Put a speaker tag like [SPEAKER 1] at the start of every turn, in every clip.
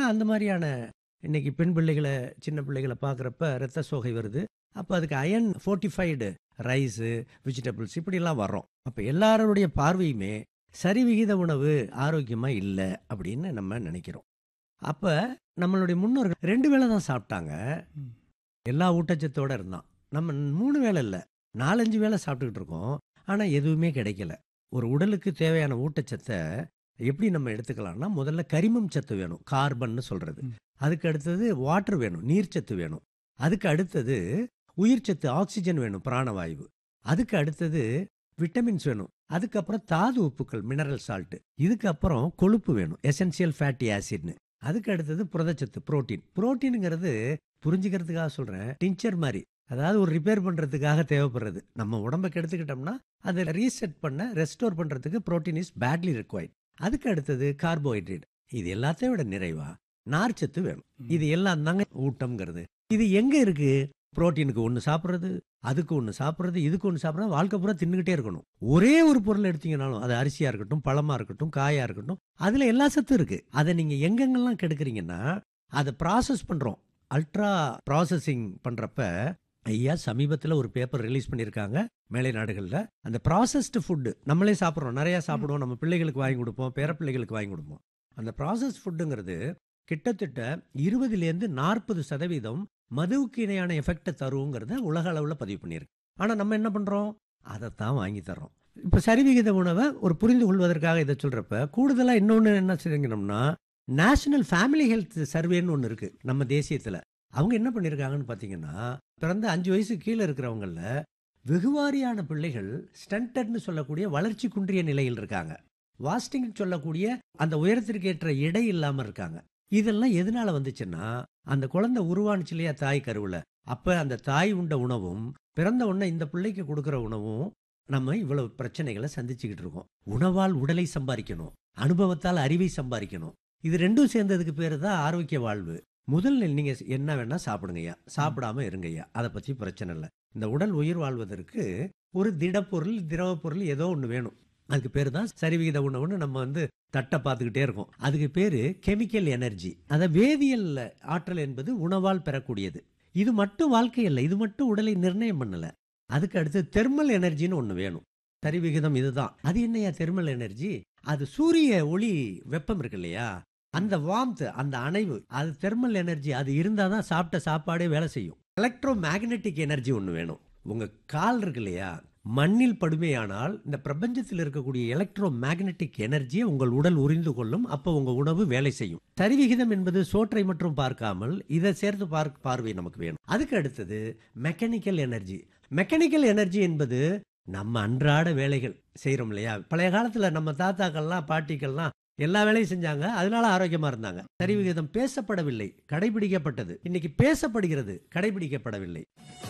[SPEAKER 1] அந்த மாதிரியான இன்னைக்கு பெண் பிள்ளைகளை சின்ன பிள்ளைகளை பார்க்குறப்ப ரத்த சோகை வருது அப்போ அதுக்கு அயன் ஃபோர்ட்டிஃபைடு ரைஸு வெஜிடபிள்ஸ் இப்படிலாம் வர்றோம் அப்போ எல்லாருடைய பார்வையுமே சரிவிகித உணவு ஆரோக்கியமாக இல்லை அப்படின்னு நம்ம நினைக்கிறோம் அப்போ நம்மளுடைய முன்னோர்கள் ரெண்டு வேளை தான் சாப்பிட்டாங்க
[SPEAKER 2] ம்.
[SPEAKER 1] எல்லா ஊட்டச்சத்தோட இருந்தான் நம்ம மூணு வேளை இல்லை நாலஞ்சு வேளை சாப்பிட்டுக்கிட்டு இருக்கோம் ஆனால் எதுவுமே கிடைக்கல ஒரு உடலுக்கு தேவையான ஊட்டச்சத்தை எப்படி நம்ம எடுத்துக்கலாம்னா முதல்ல கரிமம் சத்து வேணும் கார்பன்னு சொல்றது
[SPEAKER 2] ம்.
[SPEAKER 1] அதுக்கு அடுத்தது வாட்டர் வேணும் நீர்ச்சத்து வேணும் அதுக்கு அடுத்தது உயிர்ச்சத்து ஆக்சிஜன் வேணும் பிராணவாயு அதுக்கு அடுத்தது விட்டமின்ஸ் வேணும் அதுக்கப்புறம் தாது உப்புக்கள் மினரல் சால்ட் இதுக்கப்புறம் கொழுப்பு வேணும் எசென்சியல் ஃபேட்டி ஆசிட்னு அதுக்கு அடுத்தது புரதச்சத்து புரோட்டீன் புரோட்டீனுங்கிறது புரிஞ்சுக்கிறதுக்காக சொல்றேன் டிஞ்சர் மாதிரி அதாவது ஒரு ரிப்பேர் பண்றதுக்காக தேவைப்படுறது நம்ம உடம்ப கெடுத்துக்கிட்டோம்னா அதை ரீசெட் பண்ண ரெஸ்டோர் பண்றதுக்கு புரோட்டீன் இஸ் பேட்லி required அதுக்கு அடுத்தது கார்போஹைட்ரேட் இது எல்லாத்தையும் விட நிறைவா நார்ச்சத்து வேணும் இது எல்லாம் தாங்க ஊட்டம்ங்கிறது இது எங்க இருக்கு புரோட்டீனுக்கு ஒன்று சாப்பிட்றது அதுக்கு ஒன்று சாப்பிட்றது இதுக்கு ஒன்று சாப்பிட்றது வாழ்க்கை பூரா தின்னுக்கிட்டே இருக்கணும் ஒரே ஒரு பொருள் எடுத்தீங்கனாலும் அது அரிசியாக இருக்கட்டும் பழமாக இருக்கட்டும் காயாக இருக்கட்டும் அதில் எல்லா சத்தும் இருக்குது அதை நீங்கள் எங்கெங்கெல்லாம் கெடுக்குறீங்கன்னா அதை ப்ராசஸ் பண்ணுறோம் அல்ட்ரா ப்ராசஸிங் பண்ணுறப்ப ஐயா சமீபத்தில் ஒரு பேப்பர் ரிலீஸ் பண்ணியிருக்காங்க மேலை நாடுகளில் அந்த ப்ராசஸ்டு ஃபுட்டு நம்மளே சாப்பிட்றோம் நிறையா சாப்பிடுவோம் நம்ம பிள்ளைகளுக்கு வாங்கி கொடுப்போம் பேர பிள்ளைகளுக்கு வாங்கி கொடுப்போம் அந்த ப்ராசஸ் ஃபுட்டுங்கிறது கிட்டத்தட்ட இருபதுலேருந்து நாற்பது சதவீதம் மதுவுக்கு இணையான எஃபெக்டை தருங்கிறத உலக அளவில் பதிவு பண்ணியிருக்கு ஆனால் நம்ம என்ன பண்ணுறோம் அதைத்தான் வாங்கி தர்றோம் இப்போ சரிவிகித உணவை ஒரு புரிந்து கொள்வதற்காக இதை சொல்கிறப்ப கூடுதலாக இன்னொன்று என்ன செய்யணும்னா நேஷனல் ஃபேமிலி ஹெல்த் சர்வேன்னு ஒன்று இருக்குது நம்ம தேசியத்தில் அவங்க என்ன பண்ணியிருக்காங்கன்னு பார்த்தீங்கன்னா பிறந்த அஞ்சு வயசு கீழே இருக்கிறவங்கள வெகுவாரியான பிள்ளைகள் ஸ்டண்டட்னு சொல்லக்கூடிய வளர்ச்சி குன்றிய நிலையில் இருக்காங்க வாஸ்டிங் சொல்லக்கூடிய அந்த உயரத்திற்கு ஏற்ற எடை இல்லாமல் இருக்காங்க இதெல்லாம் எதனால வந்துச்சுன்னா அந்த குழந்தை உருவானுச்சு இல்லையா தாய் கருவுல அப்ப அந்த தாய் உண்ட உணவும் பிறந்த உடனே இந்த பிள்ளைக்கு கொடுக்குற உணவும் நம்ம இவ்வளவு பிரச்சனைகளை சந்திச்சுக்கிட்டு இருக்கோம் உணவால் உடலை சம்பாதிக்கணும் அனுபவத்தால் அறிவை சம்பாதிக்கணும் இது ரெண்டும் சேர்ந்ததுக்கு பேரு தான் ஆரோக்கிய வாழ்வு முதல் நீங்க என்ன வேணா சாப்பிடுங்கய்யா சாப்பிடாம இருங்கய்யா அதை பத்தி பிரச்சனை இல்லை இந்த உடல் உயிர் வாழ்வதற்கு ஒரு திடப்பொருள் திரவ பொருள் ஏதோ ஒன்று வேணும் அதுக்கு பேர் தான் சரிவிகித உணவுன்னு நம்ம வந்து தட்டை பார்த்துக்கிட்டே இருக்கோம் அதுக்கு பேரு கெமிக்கல் எனர்ஜி அதை வேதியியல் ஆற்றல் என்பது உணவால் பெறக்கூடியது இது மட்டும் வாழ்க்கை இல்லை இது மட்டும் உடலை நிர்ணயம் பண்ணல அதுக்கு அடுத்து தெர்மல் எனர்ஜின்னு ஒன்று வேணும் சரிவிகிதம் இதுதான் அது என்னையா தெர்மல் எனர்ஜி அது சூரிய ஒளி வெப்பம் இருக்கு இல்லையா அந்த வார்ம்த் அந்த அணைவு அது தெர்மல் எனர்ஜி அது இருந்தால் தான் சாப்பிட்ட சாப்பாடே வேலை செய்யும் எலக்ட்ரோ மேக்னெட்டிக் எனர்ஜி ஒன்று வேணும் உங்க கால் இருக்கு இல்லையா மண்ணில் படுமையானால் இந்த பிரபஞ்சத்தில் இருக்கக்கூடிய எலக்ட்ரோ மேக்னெட்டிக் எனர்ஜியை உங்கள் உடல் உறிந்து கொள்ளும் அப்போ உங்க உணவு வேலை செய்யும் சரிவிகிதம் என்பது சோற்றை மட்டும் பார்க்காமல் இதை சேர்த்து பார்க்க பார்வை நமக்கு வேணும் அதுக்கு அடுத்தது மெக்கானிக்கல் எனர்ஜி மெக்கானிக்கல் எனர்ஜி என்பது நம்ம அன்றாட வேலைகள் செய்கிறோம் இல்லையா பழைய காலத்தில் நம்ம தாத்தாக்கள்லாம் பாட்டிக்கள்லாம் எல்லா வேலையும் செஞ்சாங்க அதனால ஆரோக்கியமா இருந்தாங்க சரிவிகிதம் பேசப்படவில்லை கடைபிடிக்கப்பட்டது இன்னைக்கு பேசப்படுகிறது கடைபிடிக்கப்படவில்லை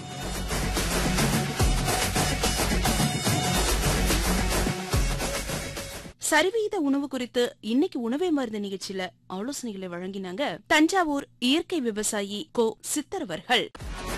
[SPEAKER 3] சரிவிகித உணவு குறித்து இன்னைக்கு உணவே மருந்து நிகழ்ச்சியில ஆலோசனைகளை வழங்கினாங்க தஞ்சாவூர் இயற்கை விவசாயி கோ சித்தர் அவர்கள்